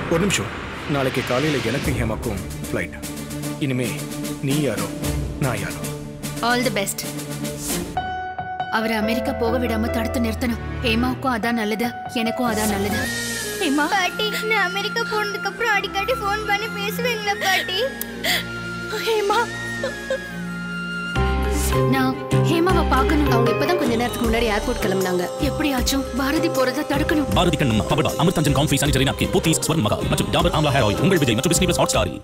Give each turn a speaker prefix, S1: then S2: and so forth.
S1: ஒரு நிமிஷம் நாளைக்கு காலையில் எனக்கு ஹேமாக்கும் ஃப்ளைட் இனிமே நீ யாரோ நான் யாரோ
S2: ஆல் தி பெஸ்ட் அவரை அமெரிக்கா போக விடாம தடுத்து நிறுத்தணும் ஹேமாவுக்கும் அதான் நல்லது எனக்கும் அதான் நல்லது ஹேமா
S3: பாட்டி நான் அமெரிக்கா போனதுக்கு அப்புறம் அடிக்கடி ஃபோன் பண்ணி பேசுவீங்களா பாட்டி
S2: ஹேமா நான் ஹேமாவை பார்க்கணும்
S4: அவங்க இப்பதான் கொஞ்ச நேரத்துக்கு முன்னாடி ஏர்போர்ட் கிளம்புனாங்க
S2: எப்படியாச்சும் பாரதி போறதை தடுக்கணும்
S5: பாரதி கண்ணம்மா பவடா Amrutanjan comfy sanitary napkin Pothys Swarna Maha மற்றும் டாபர் ஆம்லா ஹேர் ஆயில் உங்கள் விஜய் மற்றும் டிஸ்னி பிளஸ் ஹாட் ஸ்டாரில்